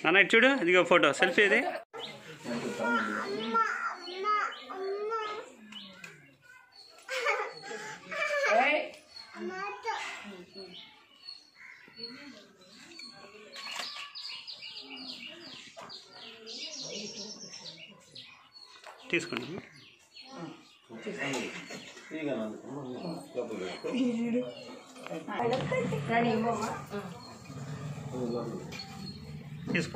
నాన్న ఇటు చూడు ఇదిగో ఫోటో సెల్ఫీ ఇది తీసుకోండి తీసుకో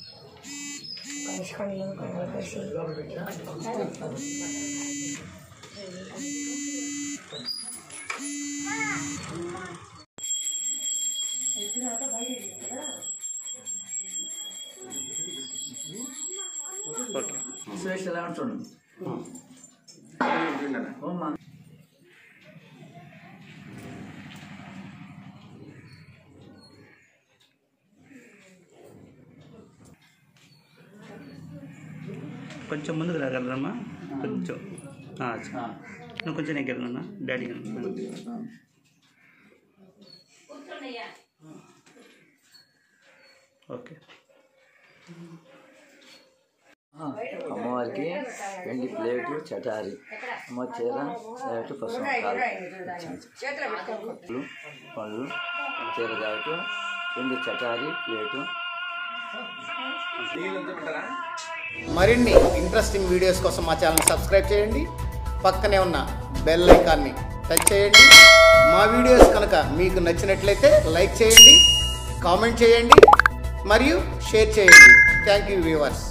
ఓకే సురేష్ ఎలా ఉంటుండు ఓమ్మా కొంచెం ముందుకు రాగలరమ్మా కొంచెం ఆ, ఆ. నువ్వు కొంచెం ఎగ్గరన్నా డాడీ ఓకే ఆ, అమ్మవారికి వెండి ప్లేటు చటారి అమ్మ చీర ప్లేటు పసుపు కాలు పళ్ళు పళ్ళు చీర జాకెట్ వెండి చటారి ప్లేటు మరిన్ని ఇంట్రెస్టింగ్ వీడియోస్ కోసం మా ఛానల్ సబ్స్క్రైబ్ చేయండి పక్కనే ఉన్న బెల్ ఐకాన్ని టచ్ చేయండి మా వీడియోస్ కనుక మీకు నచ్చినట్లయితే లైక్ చేయండి కామెంట్ చేయండి మరియు షేర్ చేయండి థ్యాంక్ యూ వ్యూవర్స్